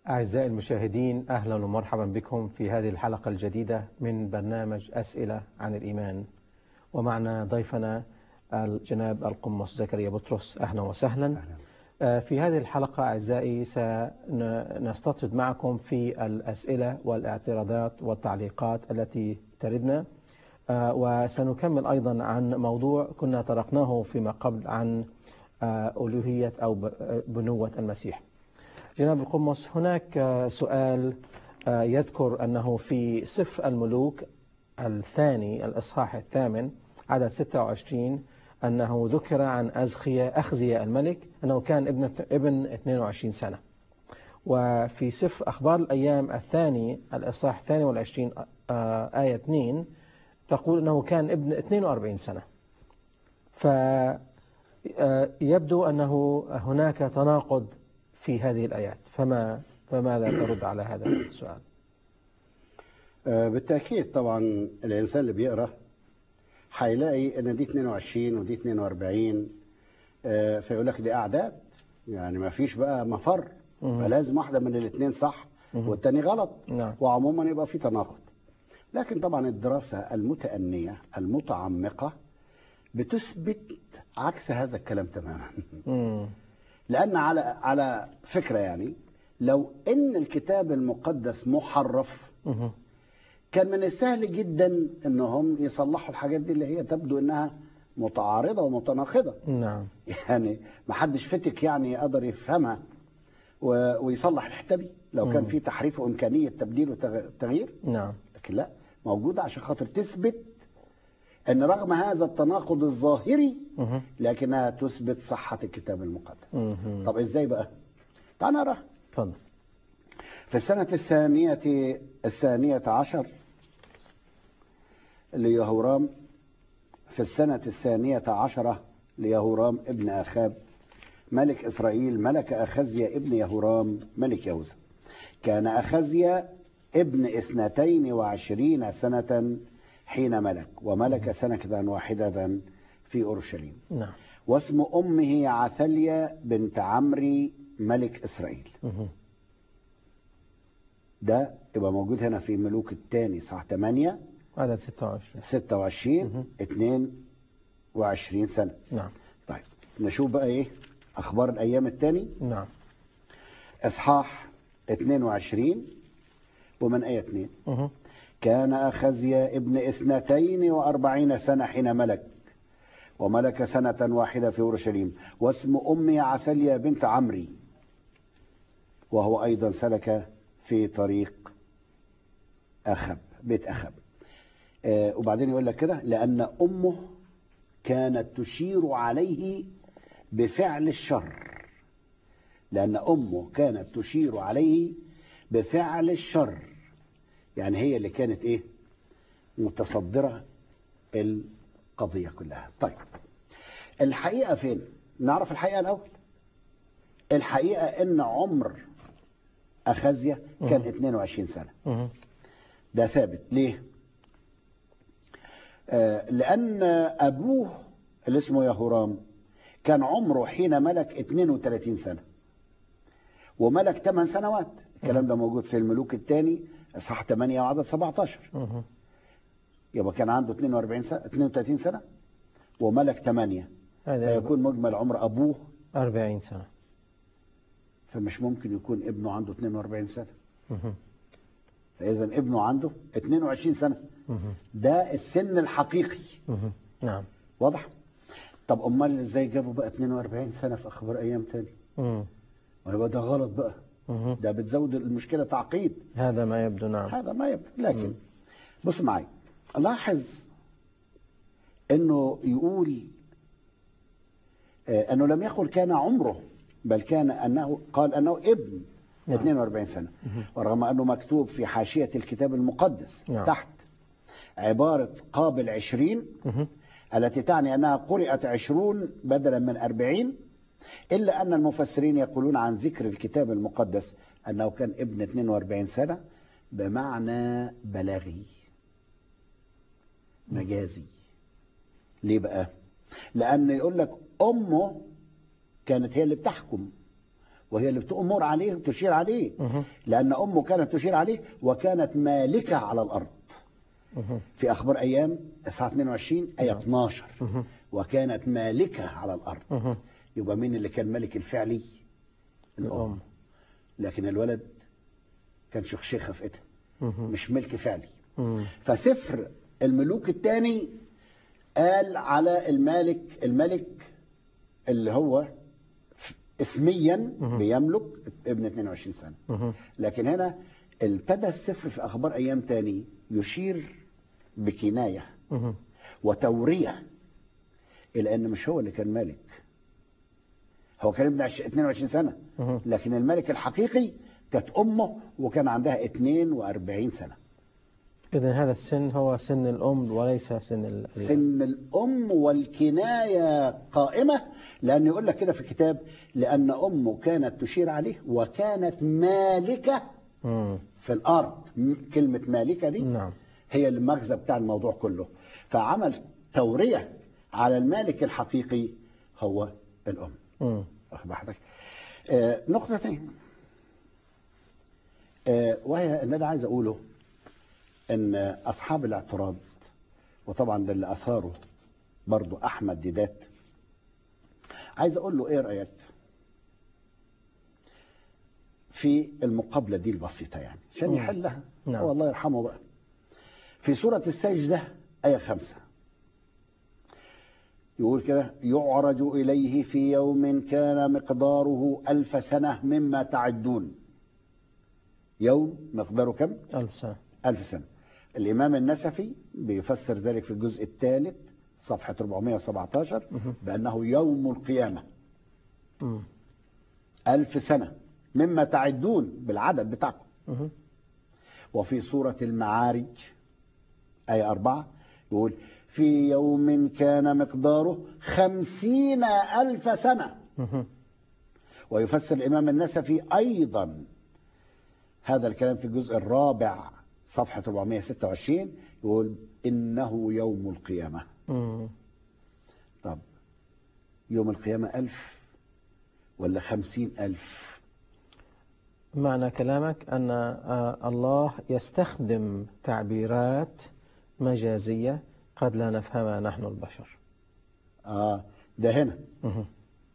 أعزائي المشاهدين أهلا ومرحبا بكم في هذه الحلقة الجديدة من برنامج أسئلة عن الإيمان ومعنا ضيفنا الجناب القمص زكريا بطرس أهلا وسهلا أهلا. في هذه الحلقة أعزائي سنستطرد معكم في الأسئلة والاعتراضات والتعليقات التي تردنا وسنكمل أيضا عن موضوع كنا طرقناه فيما قبل عن ألوهية أو بنوة المسيح جناب القمص هناك سؤال يذكر أنه في سفر الملوك الثاني الإصحاح الثامن عدد 26 أنه ذكر عن أزخية أخزية الملك أنه كان ابن ابن 22 سنة وفي سفر أخبار الأيام الثاني الإصحاح الثاني والعشرين آية 2 تقول أنه كان ابن 42 سنة فيبدو أنه هناك تناقض في هذه الآيات فما فماذا ترد على هذا السؤال بالتأكيد طبعا الإنسان اللي بيقرأ هيلاقي ان دي 22 ودي 42 فيقول لك دي اعداد يعني ما فيش بقى مفر فلازم واحده من الاثنين صح والتاني غلط نعم. وعموما يبقى في تناقض لكن طبعا الدراسه المتأنيه المتعمقه بتثبت عكس هذا الكلام تماما مم. لان على على فكره يعني لو ان الكتاب المقدس محرف مم. كان من السهل جدا انهم يصلحوا الحاجات دي اللي هي تبدو انها متعارضه ومتناقضه نعم يعني ما حدش فتك يعني يقدر يفهمها و- ويصلح الحته دي لو كان مم. في تحريف وامكانيه تبديل وتغيير نعم لكن لا موجوده عشان خاطر تثبت ان رغم هذا التناقض الظاهري مم. لكنها تثبت صحه الكتاب المقدس مم. طب ازاي بقى تعال نقرا تفضل في السنة الثانية الثانية عشر ليهورام في السنة الثانية عشرة ليهورام ابن أخاب ملك إسرائيل ملك أخزيا ابن يهورام ملك يهوذا كان أخزيا ابن اثنتين وعشرين سنة حين ملك وملك سنة واحدة في أورشليم نعم واسم أمه عثليا بنت عمري ملك إسرائيل مم. ده يبقى موجود هنا في ملوك الثاني صح 8 عدد 26 26 22 سنة نعم طيب نشوف بقى ايه اخبار الايام الثاني نعم اصحاح 22 ومن ايه 2 مم. كان اخزيا ابن اثنتين واربعين سنة حين ملك وملك سنة واحدة في اورشليم واسم امي عسليا بنت عمري وهو ايضا سلك في طريق اخب بيت اخب آه وبعدين يقول لك كده لان امه كانت تشير عليه بفعل الشر لان امه كانت تشير عليه بفعل الشر يعني هي اللي كانت ايه متصدره القضيه كلها طيب الحقيقه فين نعرف الحقيقه الاول الحقيقه ان عمر اخزيا كان 22 سنه مم. ده ثابت ليه آه لان ابوه اللي اسمه يهورام كان عمره حين ملك 32 سنه وملك 8 سنوات الكلام ده موجود في الملوك الثاني اصحاح 8 وعدد 17 مم. يبقى كان عنده 42 سنه 32 سنه وملك 8 هذا فيكون مجمل عمر ابوه 40 سنة فمش ممكن يكون ابنه عنده 42 سنه مم. فاذا ابنه عنده 22 سنه مم. ده السن الحقيقي مم. نعم واضح طب امال ازاي جابوا بقى 42 سنه في اخبار ايام تاني مم. ما يبقى ده غلط بقى مم. ده بتزود المشكله تعقيد هذا ما يبدو نعم هذا ما يبقى لكن بص معي لاحظ انه يقول آه، انه لم يقل كان عمره بل كان انه قال انه ابن نعم. 42 سنه ورغم انه مكتوب في حاشيه الكتاب المقدس نعم. تحت عباره قابل 20 مم. التي تعني أنها قرأت عشرون بدلا من أربعين إلا أن المفسرين يقولون عن ذكر الكتاب المقدس أنه كان ابن 42 سنة بمعنى بلاغي مجازي ليه بقى لأن يقول لك أمه كانت هي اللي بتحكم وهي اللي بتأمر عليه وتشير عليه مه. لأن أمه كانت تشير عليه وكانت مالكة على الأرض مه. في أخبار أيام إصحاح 22 آية نعم. 12 مه. وكانت مالكة على الأرض مه. يبقى مين اللي كان ملك الفعلي الأم الأم لكن الولد كان شخشيخة في إيدها مه. مش ملك فعلي مه. فسفر الملوك الثاني قال على المالك الملك اللي هو اسميا مهم. بيملك ابن 22 سنة مه. لكن هنا ابتدى السفر في أخبار أيام تاني يشير بكناية مه. وتورية إلى أن مش هو اللي كان مالك هو كان ابن عش- 22 سنة مه. لكن الملك الحقيقي كانت أمه وكان عندها 42 سنة إذا هذا السن هو سن الأم وليس سن ال... سن الأم والكناية قائمة لأن يقول لك كده في الكتاب لأن أمه كانت تشير عليه وكانت مالكة مم. في الأرض م- كلمة مالكة دي نعم هي المغزى بتاع الموضوع كله فعمل تورية على المالك الحقيقي هو الأم مم. واخد بال حضرتك آه نقطة تانية آه وهي ان انا عايز اقوله ان اصحاب الاعتراض وطبعا ده اللي اثاره برضو احمد ديدات عايز اقول له ايه رايك في المقابله دي البسيطه يعني عشان مم. يحلها نعم. هو الله يرحمه بقى في سوره السجده ايه خمسة يقول كده يعرج إليه في يوم كان مقداره ألف سنة مما تعدون يوم مقداره كم؟ ألف سنة ألف سنة الإمام النسفي بيفسر ذلك في الجزء الثالث صفحة 417 بأنه يوم القيامة مم. ألف سنة مما تعدون بالعدد بتاعكم مم. وفي سورة المعارج آية أربعة يقول في يوم كان مقداره خمسين ألف سنة مم. ويفسر الإمام النسفي أيضا هذا الكلام في الجزء الرابع صفحة 426 يقول إنه يوم القيامة مم. طب يوم القيامة ألف ولا خمسين ألف معنى كلامك أن آه، الله يستخدم تعبيرات مجازية قد لا نفهمها نحن البشر آه ده هنا مم.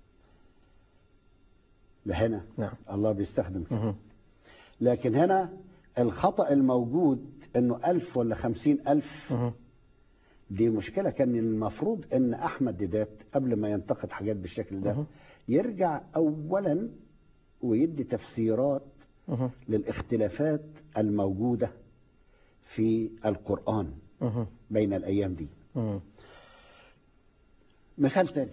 ده هنا نعم الله بيستخدم كده مم. لكن هنا الخطأ الموجود انه ألف ولا خمسين ألف مم. دي مشكلة كان المفروض ان احمد ديدات قبل ما ينتقد حاجات بالشكل ده مهم. يرجع اولا ويدي تفسيرات مم. للاختلافات الموجودة في القرآن مم. بين الايام دي مم. مثال تاني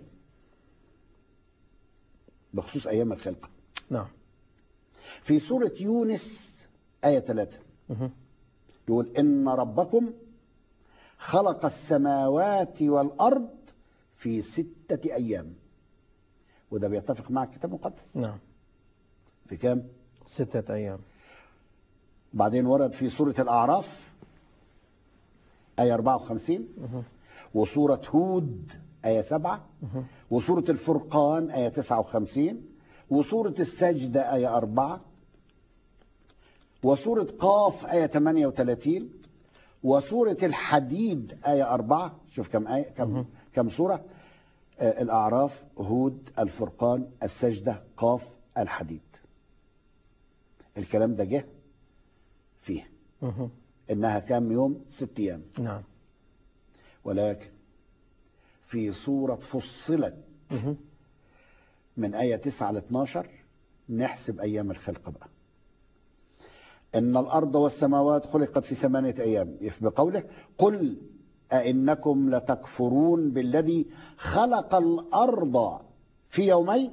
بخصوص ايام الخلقة نعم في سورة يونس آية 3 مم. يقول إن ربكم خلق السماوات والأرض في ستة أيام وده بيتفق مع الكتاب المقدس نعم في كام؟ ستة أيام بعدين ورد في سورة الأعراف آية 54 مم. وسورة هود آية 7 مم. وسورة الفرقان آية 59 وسورة السجدة آية 4 وسورة قاف آية 38 وسورة الحديد آية 4 شوف كم آية كم مهم. كم سورة آه الأعراف هود الفرقان السجدة قاف الحديد الكلام ده جه فيه مم. إنها كام يوم ست أيام نعم ولكن في سورة فصلت مم. من آية 9 ل 12 نحسب أيام الخلق بقى إن الأرض والسماوات خلقت في ثمانية أيام بقوله قل أئنكم لتكفرون بالذي خلق الأرض في يومين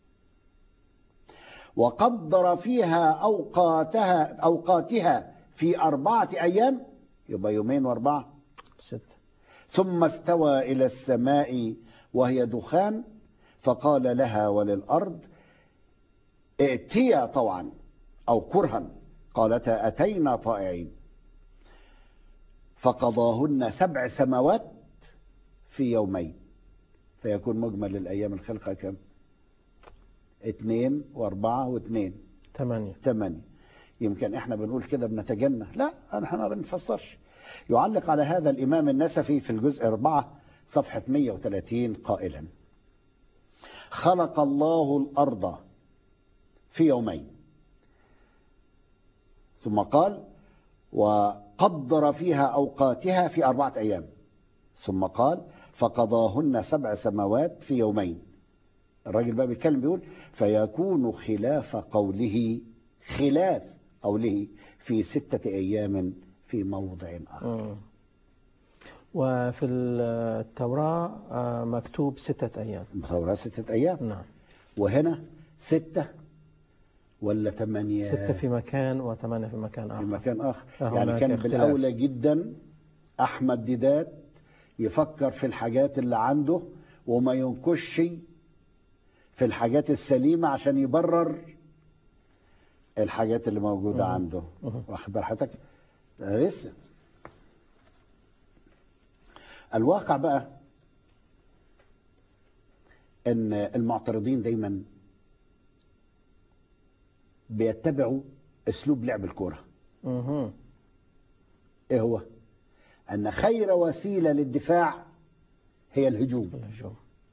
وقدر فيها أوقاتها أوقاتها في أربعة أيام يبقى يومين وأربعة ستة ثم استوى إلى السماء وهي دخان فقال لها وللأرض ائتيا طوعا أو كرها قالتا أتينا طائعين فقضاهن سبع سماوات في يومين فيكون مجمل الأيام الخلقة كم اتنين واربعة واتنين ثمانية ثمانية يمكن احنا بنقول كده بنتجنى لا احنا ما بنفسرش يعلق على هذا الامام النسفي في الجزء أربعة صفحة 130 قائلا خلق الله الأرض في يومين ثم قال وقدر فيها أوقاتها في أربعة أيام ثم قال فقضاهن سبع سماوات في يومين الراجل بقى بيتكلم بيقول فيكون خلاف قوله خلاف قوله في ستة أيام في موضع آخر مم. وفي التوراة آه، مكتوب ستة أيام التوراة ستة أيام نعم وهنا ستة ولا ثمانية ستة في مكان وثمانية في مكان في آخر مكان آخر فهناك يعني كان اختلاف. بالأولى جدا أحمد ديدات يفكر في الحاجات اللي عنده وما ينكش في الحاجات السليمة عشان يبرر الحاجات اللي موجودة مم. عنده مم. واخد بال حضرتك ده لسه الواقع بقى ان المعترضين دايما بيتبعوا اسلوب لعب الكوره مهم. ايه هو ان خير وسيله للدفاع هي الهجوم الهجوم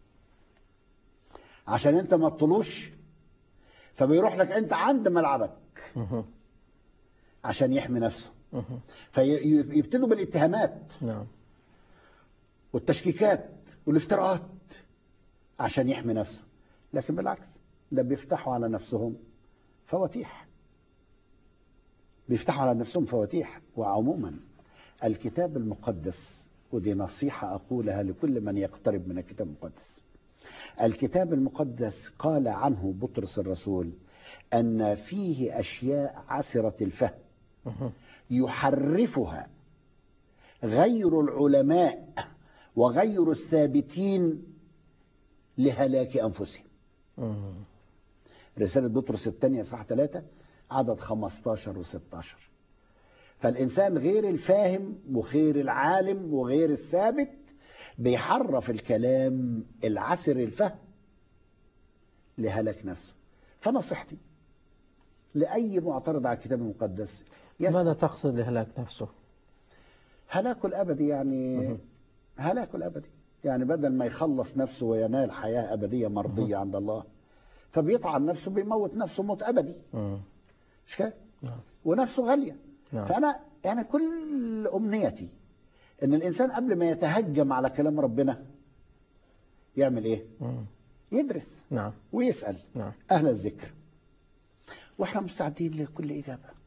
عشان انت ما تطلوش فبيروح لك انت عند ملعبك مهم. عشان يحمي نفسه مهم. فيبتدوا بالاتهامات نعم والتشكيكات والافتراءات عشان يحمي نفسه لكن بالعكس ده بيفتحوا على نفسهم فواتيح بيفتحوا على نفسهم فواتيح وعموما الكتاب المقدس ودي نصيحة أقولها لكل من يقترب من الكتاب المقدس الكتاب المقدس قال عنه بطرس الرسول أن فيه أشياء عسرة الفهم مهم. يحرفها غير العلماء وغير الثابتين لهلاك أنفسهم مهم. رسالة بطرس الثانية صح ثلاثة عدد 15 و16 فالإنسان غير الفاهم وغير العالم وغير الثابت بيحرف الكلام العسر الفهم لهلاك نفسه فنصيحتي لأي معترض على الكتاب المقدس يسأل ماذا تقصد لهلاك نفسه هلاكه الابدي يعني مهم. هلاكه الابدي يعني بدل ما يخلص نفسه وينال حياه ابديه مرضيه عند الله فبيطعن نفسه بيموت نفسه موت ابدي مم. مش كده؟ نعم ونفسه غاليه نعم فانا يعني كل امنيتي ان الانسان قبل ما يتهجم على كلام ربنا يعمل ايه؟ مم. يدرس نعم ويسال نعم اهل الذكر واحنا مستعدين لكل اجابه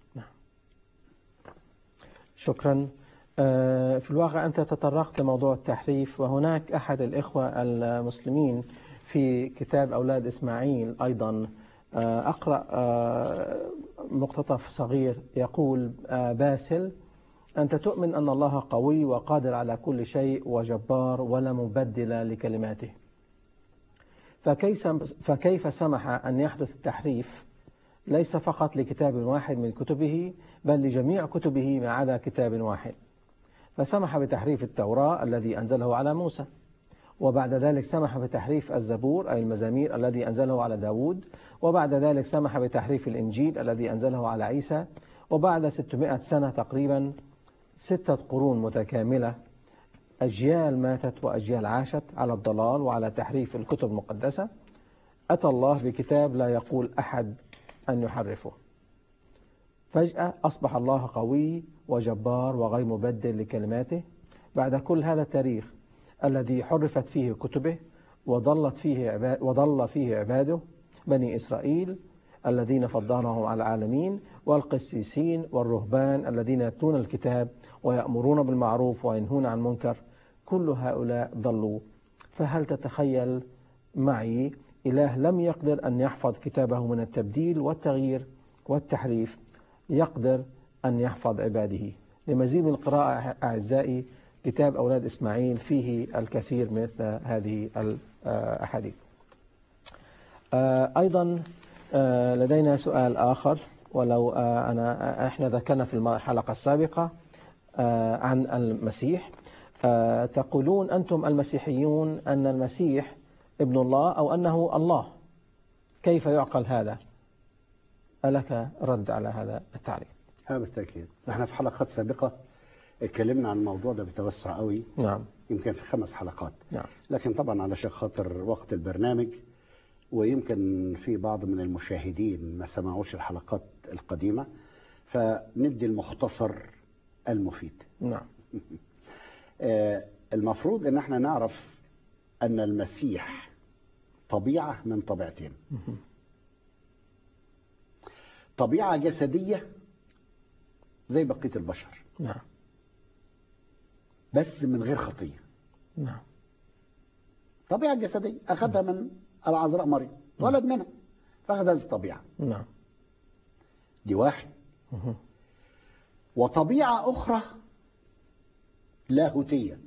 شكرا آه، في الواقع أنت تطرقت لموضوع التحريف وهناك أحد الإخوة المسلمين في كتاب أولاد إسماعيل أيضا آه، أقرأ آه، مقتطف صغير يقول آه، باسل أنت تؤمن أن الله قوي وقادر على كل شيء وجبار ولا مبدل لكلماته فكيف فكيف سمح أن يحدث التحريف ليس فقط لكتاب واحد من كتبه بل لجميع كتبه ما عدا كتاب واحد فسمح بتحريف التوراة الذي أنزله على موسى وبعد ذلك سمح بتحريف الزبور أي المزامير الذي أنزله على داود وبعد ذلك سمح بتحريف الإنجيل الذي أنزله على عيسى وبعد 600 سنة تقريبا ستة قرون متكاملة أجيال ماتت وأجيال عاشت على الضلال وعلى تحريف الكتب المقدسة أتى الله بكتاب لا يقول أحد أن يحرفه فجأة أصبح الله قوي وجبار وغير مبدل لكلماته بعد كل هذا التاريخ الذي حرفت فيه كتبه وضلت فيه عباد وضل فيه عباده بني إسرائيل الذين فضلهم على العالمين والقسيسين والرهبان الذين يتلون الكتاب ويأمرون بالمعروف وينهون عن المنكر كل هؤلاء ضلوا فهل تتخيل معي إله لم يقدر أن يحفظ كتابه من التبديل والتغيير والتحريف يقدر أن يحفظ عباده لمزيد من القراءة أعزائي كتاب أولاد إسماعيل فيه الكثير من مثل هذه الأحاديث أيضا لدينا سؤال آخر ولو أنا إحنا ذكرنا في الحلقة السابقة عن المسيح تقولون أنتم المسيحيون أن المسيح ابن الله أو أنه الله كيف يعقل هذا ألك رد على هذا التعريف ها بالتأكيد احنا في حلقات سابقة اتكلمنا عن الموضوع ده بتوسع قوي نعم يمكن في خمس حلقات نعم لكن طبعا علشان خاطر وقت البرنامج ويمكن في بعض من المشاهدين ما سمعوش الحلقات القديمة فندي المختصر المفيد نعم آه، المفروض ان احنا نعرف ان المسيح طبيعة من طبيعتين طبيعة جسدية زي بقية البشر نعم بس من غير خطية نعم طبيعة جسدية أخذها من العذراء مريم ولد منها فأخذ هذه الطبيعة نعم دي واحد مهم. وطبيعة أخرى لاهوتية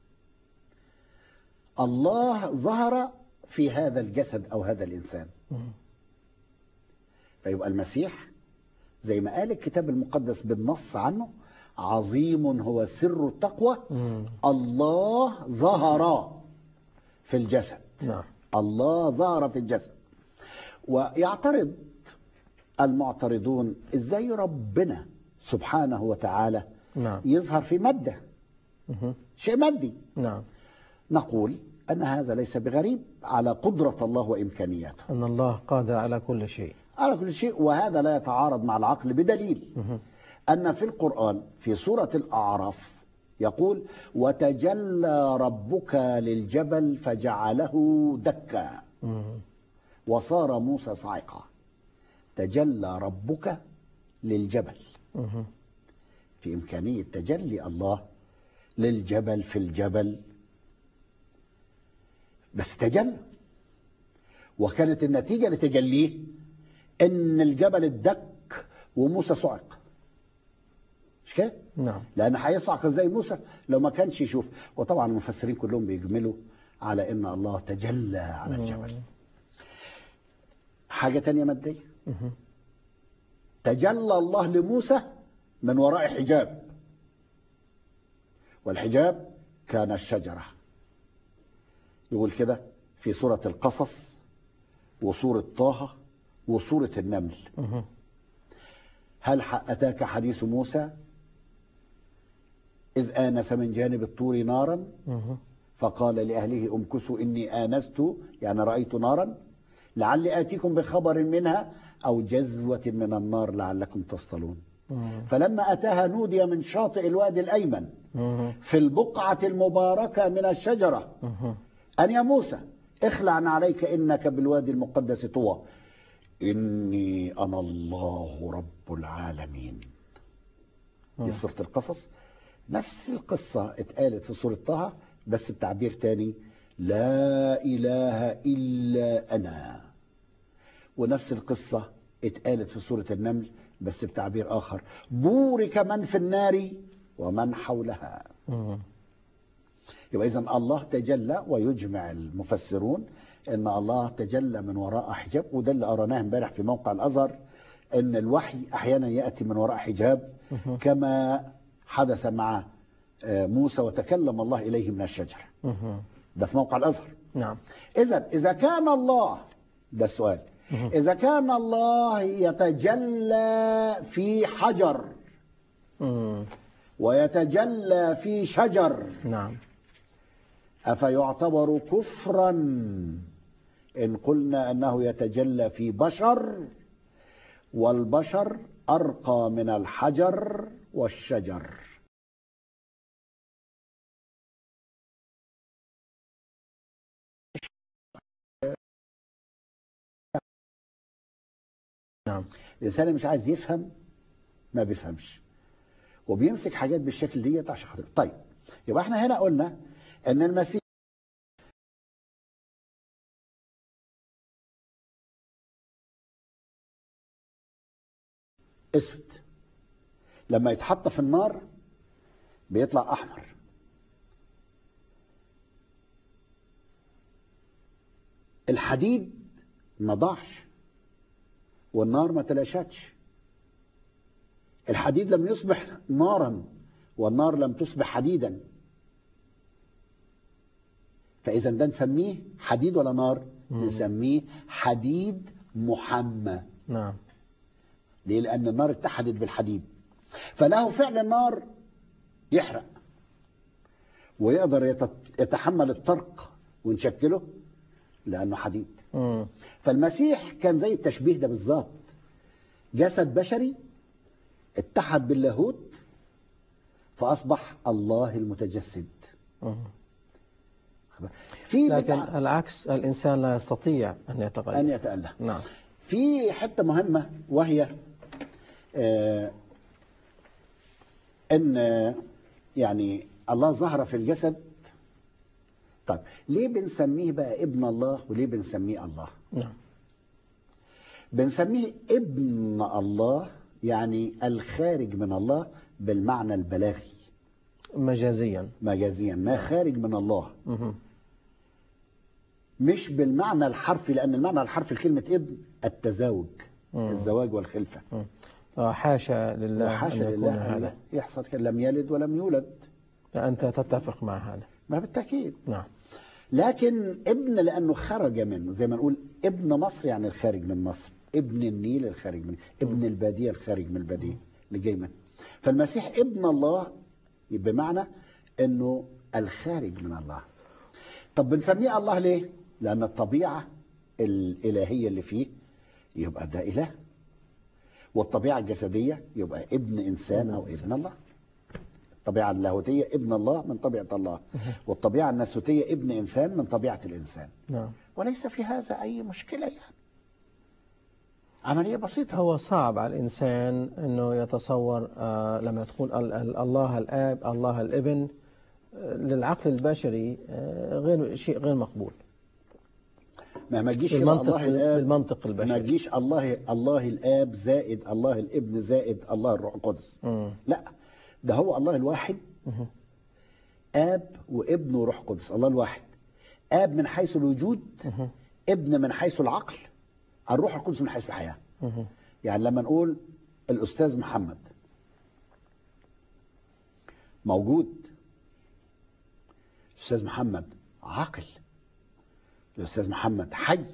الله ظهر في هذا الجسد أو هذا الإنسان مهم. فيبقى المسيح زي ما قال الكتاب المقدس بالنص عنه عظيم هو سر التقوى مم. الله ظهر في الجسد نعم الله ظهر في الجسد ويعترض المعترضون ازاي ربنا سبحانه وتعالى نعم يظهر في مادة مهم. شيء مادي نعم نقول أن هذا ليس بغريب على قدرة الله وإمكانياته أن الله قادر على كل شيء على كل شيء وهذا لا يتعارض مع العقل بدليل مهم. أن في القرآن في سورة الأعراف يقول وتجلى ربك للجبل فجعله دكا مم. وصار موسى صاعقا تجلى ربك للجبل مهم. في إمكانية تجلي الله للجبل في الجبل بس تجلى وكانت النتيجة لتجليه إن الجبل اتدك وموسى صعق مش كده؟ نعم لأن هيصعق ازاي موسى لو ما كانش يشوف وطبعا المفسرين كلهم بيجملوا على إن الله تجلى على الجبل حاجة تانية مادية مهم. تجلى الله لموسى من وراء حجاب والحجاب كان الشجرة يقول كده في سورة القصص وسورة طه وسورة النمل مهم. هل أتاك حديث موسى إذ آنس من جانب الطور نارا مهم. فقال لأهله امكثوا إني آنست يعني رأيت نارا لعلي آتيكم بخبر منها أو جذوة من النار لعلكم تصطلون مم. فلما أتاها نودي من شاطئ الوادي الأيمن مهم. في البقعة المباركة من الشجرة مهم. أن يا موسى اخلع عليك إنك بالوادي المقدس طوى إني أنا الله رب العالمين دي مم. سورة القصص نفس القصة اتقالت في سورة طه بس بتعبير تاني لا إله إلا أنا ونفس القصة اتقالت في سورة النمل بس بتعبير آخر بورك من في النار ومن حولها مم. يبقى إذا الله تجلى ويجمع المفسرون أن الله تجلى من وراء حجاب وده اللي قرأناه امبارح في موقع الأزهر أن الوحي أحيانا يأتي من وراء حجاب مهم. كما حدث مع آه، موسى وتكلم الله إليه من الشجرة مهم. ده في موقع الأزهر نعم إذا إذا كان الله ده السؤال مهم. إذا كان الله يتجلى في حجر مم. ويتجلى في شجر نعم أفيعتبر كفرا إن قلنا أنه يتجلى في بشر والبشر أرقى من الحجر والشجر نعم الإنسان اللي مش عايز يفهم ما بيفهمش وبيمسك حاجات بالشكل ديت عشان خاطر طيب يبقى احنا هنا قلنا ان المسيح اسود لما يتحط في النار بيطلع احمر الحديد ما ضاعش والنار ما تلاشتش الحديد لم يصبح نارا والنار لم تصبح حديدا فاذا ده نسميه حديد ولا نار مم. نسميه حديد محمى نعم ليه لأن النار اتحدت بالحديد فله فعل النار يحرق ويقدر يتت- يتحمل الطرق ونشكله لأنه حديد مم. فالمسيح كان زي التشبيه ده بالظبط جسد بشري اتحد باللاهوت فأصبح الله المتجسد مم. في لكن بدعة العكس الإنسان لا يستطيع أن يتغير أن يتأله نعم في حتة مهمة وهي آه، أن آه، يعني الله ظهر في الجسد طيب ليه بنسميه بقى ابن الله وليه بنسميه الله نعم بنسميه ابن الله يعني الخارج من الله بالمعنى البلاغي مجازيا مجازيا ما خارج من الله مهم. مش بالمعنى الحرفي لأن المعنى الحرفي لكلمة ابن التزاوج مم. الزواج والخلفة مم. آه، حاشا لله وحاشا أن يكون لله أن هذا يحصل كده لم يلد ولم يولد أنت تتفق مع هذا ما بالتأكيد نعم لكن ابن لأنه خرج منه زي ما نقول ابن مصر يعني الخارج من مصر ابن النيل الخارج من ابن البادية الخارج من البادية اللي جاي منه فالمسيح ابن الله بمعنى انه الخارج من الله طب بنسميه الله ليه لأن الطبيعة الإلهية اللي فيه يبقى ده إله والطبيعة الجسدية يبقى ابن إنسان أو ابن الله الطبيعة اللاهوتية ابن الله من طبيعة الله والطبيعة الناسوتية ابن إنسان من طبيعة الإنسان نعم وليس في هذا أي مشكلة يعني عملية بسيطة هو صعب على الإنسان أنه يتصور آه، لما تقول ال- ال- الله الآب الله الابن آه، للعقل البشري آه، غير شيء غير مقبول ما ما تجيش كده بالمنطق الله الآب بالمنطق ما البشري تجيش الله الله الآب زائد الله الابن زائد الله الروح القدس مم. لا ده هو الله الواحد مهم. آب وابن وروح قدس الله الواحد آب من حيث الوجود مهم. ابن من حيث العقل الروح القدس من حيث الحياة مهم. يعني لما نقول الأستاذ محمد موجود الأستاذ محمد عاقل الأستاذ محمد حي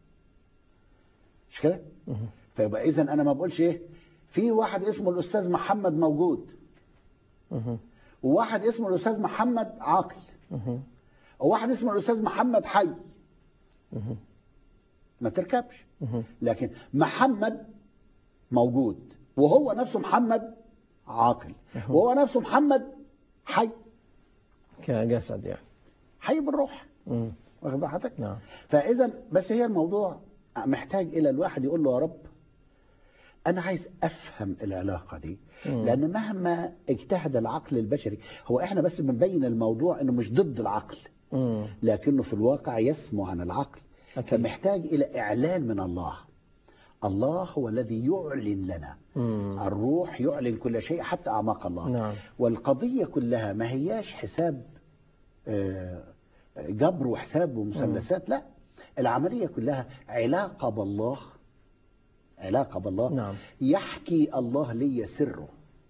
مش كده؟ مهم. فيبقى إذا أنا ما بقولش إيه في واحد اسمه الأستاذ محمد موجود مهم. وواحد اسمه الأستاذ محمد عاقل مهم. وواحد اسمه الأستاذ محمد حي مهم. ما تركبش مهم. لكن محمد موجود وهو نفسه محمد عاقل وهو نفسه محمد حي كجسد يعني حي بالروح مم. واخد بال حضرتك نعم فاذا بس هي الموضوع محتاج الى الواحد يقول له يا رب انا عايز افهم العلاقه دي مم. لان مهما اجتهد العقل البشري هو احنا بس بنبين الموضوع انه مش ضد العقل مم. لكنه في الواقع يسمو عن العقل أكيد. فمحتاج الى اعلان من الله الله هو الذي يعلن لنا مم. الروح يعلن كل شيء حتى اعماق الله نعم والقضيه كلها ما هياش حساب آه، جبر وحساب ومثلثات لا العمليه كلها علاقه بالله علاقه بالله نعم يحكي الله لي سره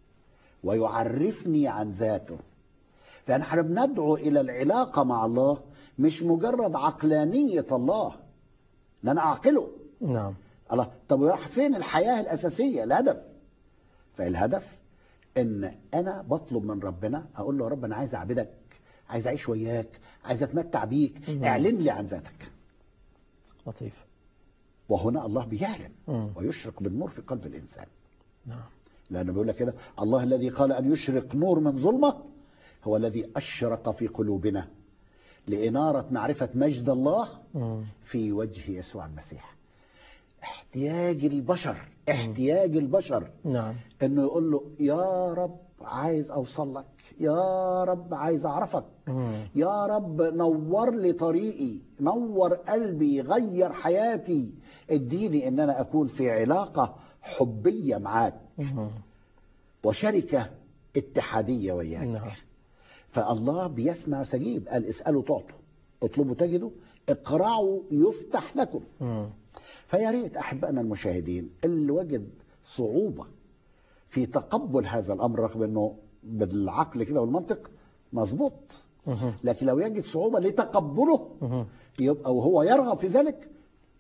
ويعرفني عن ذاته فنحن بندعو إلى العلاقة مع الله مش مجرد عقلانية الله ان انا أعقله نعم الله طب راح فين الحياة الأساسية الهدف فالهدف إن أنا بطلب من ربنا أقول له يا رب أنا عايز أعبدك عايز أعيش وياك عايز أتمتع بيك مم. اعلن لي عن ذاتك لطيف وهنا الله بيعلن مم. ويشرق بالنور في قلب الإنسان نعم لأنه بيقول لك كده الله الذي قال أن يشرق نور من ظلمة هو الذي أشرق في قلوبنا لإنارة معرفة مجد الله مم. في وجه يسوع المسيح احتياج البشر احتياج البشر نعم انه يقول له يا رب عايز اوصل لك يا رب عايز اعرفك مم. يا رب نور لي طريقي نور قلبي غير حياتي اديني ان انا اكون في علاقة حبية معاك مم. وشركة اتحادية وياك نعم فالله بيسمع ويستجيب قال اسألوا تعطوا اطلبوا تجدوا اقرعوا يفتح لكم مم. فيا ريت احبائنا المشاهدين اللي وجد صعوبة في تقبل هذا الامر رغم انه بالعقل كده والمنطق مظبوط مم. لكن لو يجد صعوبة لتقبله مم. يبقى وهو يرغب في ذلك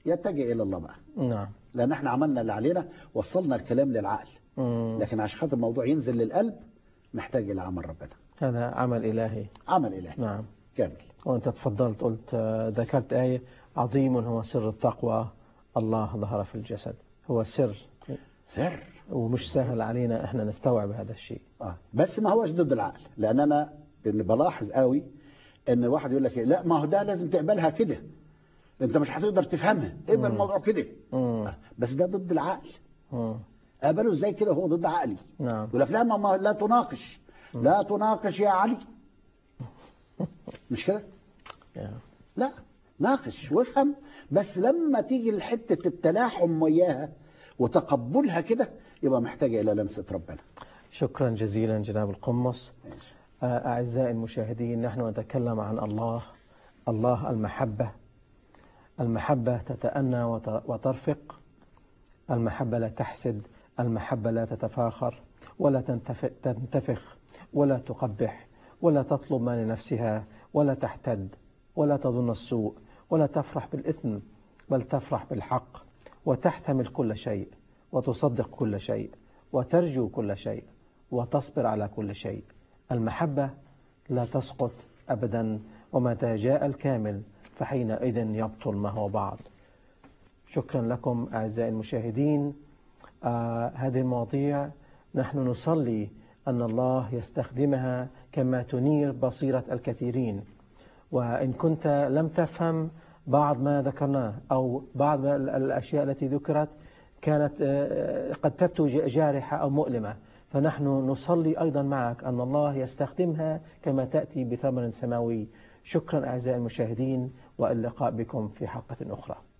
يتجه الى الله بقى نعم لان احنا عملنا اللي علينا وصلنا الكلام للعقل مم. لكن عشان خاطر الموضوع ينزل للقلب محتاج الى عمل ربنا هذا عمل إلهي عمل الهي نعم كامل وأنت تفضلت قلت آه، ذكرت آية عظيم هو سر التقوى الله ظهر في الجسد هو سر سر ومش سهل علينا احنا نستوعب هذا الشيء اه بس ما هوش ضد العقل لان انا إن بلاحظ قوي ان واحد يقول لك إيه، لا ما هو ده لازم تقبلها كده انت مش هتقدر تفهمها اقبل الموضوع كده مم. آه، بس ده ضد العقل مم. قبله ازاي كده هو ضد عقلي نعم يقول لك لا ما ما- لا تناقش لا تناقش يا علي مش كده يا. لا ناقش وافهم بس لما تيجي لحته التلاحم وياها وتقبلها كده يبقى محتاجه الى لمسه ربنا شكرا جزيلا جناب القمص ماشي. آه، أعزائي المشاهدين نحن نتكلم عن الله الله المحبة المحبة تتأنى وت- وترفق المحبة لا تحسد المحبة لا تتفاخر ولا تنتف- تنتفخ ولا تقبح ولا تطلب ما لنفسها ولا تحتد ولا تظن السوء ولا تفرح بالإثم بل تفرح بالحق وتحتمل كل شيء وتصدق كل شيء وترجو كل شيء وتصبر على كل شيء المحبة لا تسقط أبدا ومتى جاء الكامل فحينئذ يبطل ما هو بعض شكرا لكم أعزائي المشاهدين آه هذه المواضيع نحن نصلي أن الله يستخدمها كما تنير بصيرة الكثيرين وإن كنت لم تفهم بعض ما ذكرناه أو بعض ما ال- الأشياء التي ذكرت كانت آه، قد تبدو ج- جارحة أو مؤلمة فنحن نصلي أيضا معك أن الله يستخدمها كما تأتي بثمر سماوي شكرا أعزائي المشاهدين واللقاء بكم في حلقة أخرى